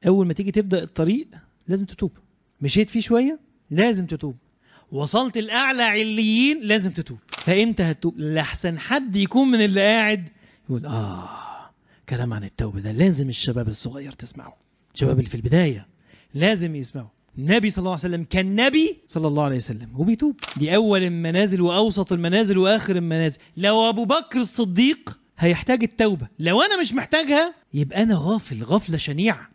اول ما تيجي تبدا الطريق لازم تتوب مشيت فيه شويه لازم تتوب وصلت الاعلى عليين لازم تتوب فامتى هتتوب لحسن حد يكون من اللي قاعد يقول اه كلام عن التوبه ده لازم الشباب الصغير تسمعه الشباب اللي في البدايه لازم يسمعوا النبي صلى الله عليه وسلم كان نبي صلى الله عليه وسلم وبيتوب دي اول المنازل واوسط المنازل واخر المنازل لو ابو بكر الصديق هيحتاج التوبه لو انا مش محتاجها يبقى انا غافل غفله شنيعه